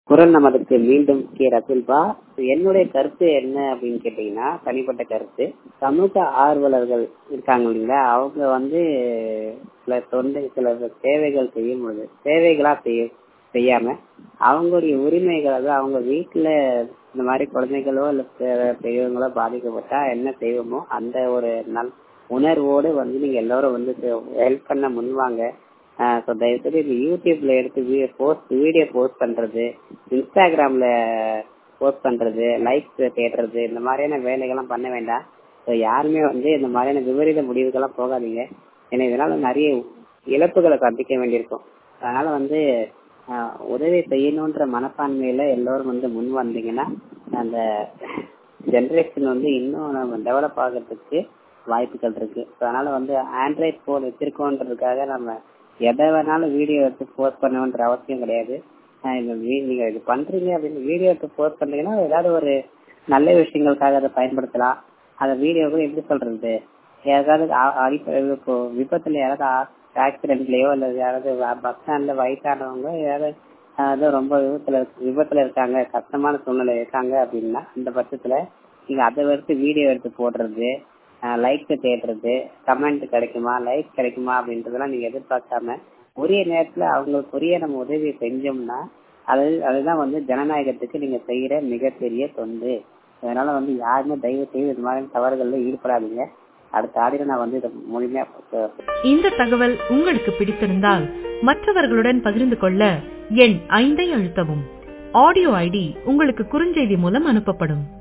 குரல் நமதுக்கு மீண்டும் கே ரகுல்பா என்னுடைய கருத்து என்ன அப்படின்னு கேட்டீங்கன்னா தனிப்பட்ட கருத்து சமூக ஆர்வலர்கள் இருக்காங்க இல்லைங்களா அவங்க வந்து சில தொண்டை சில சேவைகள் செய்யும் பொழுது சேவைகளா செய்ய செய்யாம அவங்களுடைய உரிமைகள் அதாவது அவங்க வீட்டுல இந்த மாதிரி குழந்தைகளோ இல்ல பெரியவங்களோ பாதிக்கப்பட்டா என்ன செய்வோமோ அந்த ஒரு நல் உணர்வோடு வந்து நீங்க எல்லாரும் வந்து ஹெல்ப் பண்ண முன்வாங்க ஸோ தயவுசெய்து இந்த யூடியூப்ல எடுத்து போஸ்ட் வீடியோ போஸ்ட் பண்றது இன்ஸ்டாகிராம்ல போஸ்ட் பண்றது லைக்ஸ் தேடுறது இந்த மாதிரியான வேலைகள்லாம் பண்ண வேண்டாம் ஸோ யாருமே வந்து இந்த மாதிரியான விபரீத முடிவுக்கெல்லாம் போகாதீங்க ஏன்னா இதனால நிறைய இழப்புகளை சந்திக்க வேண்டியிருக்கும் அதனால வந்து உதவி செய்யணுன்ற மனப்பான்மையில எல்லோரும் வந்து முன் வந்தீங்கன்னா அந்த ஜென்ரேஷன் வந்து இன்னும் நம்ம டெவலப் ஆகிறதுக்கு வாய்ப்புகள் இருக்கு அதனால வந்து ஆண்ட்ராய்ட் போன் வச்சிருக்கோன்றதுக்காக நம்ம எதை வேணாலும் வீடியோ எடுத்து போஸ்ட் பண்ணணுன்ற அவசியம் கிடையாது நீங்க இது பண்றீங்க அப்படின்னு வீடியோ எடுத்து போஸ்ட் பண்றீங்கன்னா ஏதாவது ஒரு நல்ல விஷயங்களுக்காக அதை பயன்படுத்தலாம் அந்த வீடியோவை எப்படி சொல்றது ஏதாவது இப்போ விபத்துல யாராவது ஆக்சிடென்ட்லயோ இல்ல யாராவது பஸ் ஸ்டாண்ட்ல வயசானவங்க யாராவது அதாவது ரொம்ப விபத்துல விபத்துல இருக்காங்க கஷ்டமான சூழ்நிலை இருக்காங்க அப்படின்னா அந்த பட்சத்துல நீங்க அதை எடுத்து வீடியோ எடுத்து போடுறது லைக் தேடுறது கமெண்ட் கிடைக்குமா லைக் கிடைக்குமா அப்படின்றதெல்லாம் நீங்க எதிர்பார்க்காம உரிய நேரத்துல அவங்களுக்கு உரிய நம்ம உதவி செஞ்சோம்னா அது அதுதான் வந்து ஜனநாயகத்துக்கு நீங்க செய்யற மிகப்பெரிய தொண்டு அதனால வந்து யாருமே தயவு செய்து இது மாதிரி தவறுகள்ல ஈடுபடாதீங்க அடுத்த ஆடியில நான் வந்து இதை முழுமையா இந்த தகவல் உங்களுக்கு பிடித்திருந்தால் மற்றவர்களுடன் பகிர்ந்து கொள்ள எண் ஐந்தை அழுத்தவும் ஆடியோ ஐடி உங்களுக்கு குறுஞ்செய்தி மூலம் அனுப்பப்படும்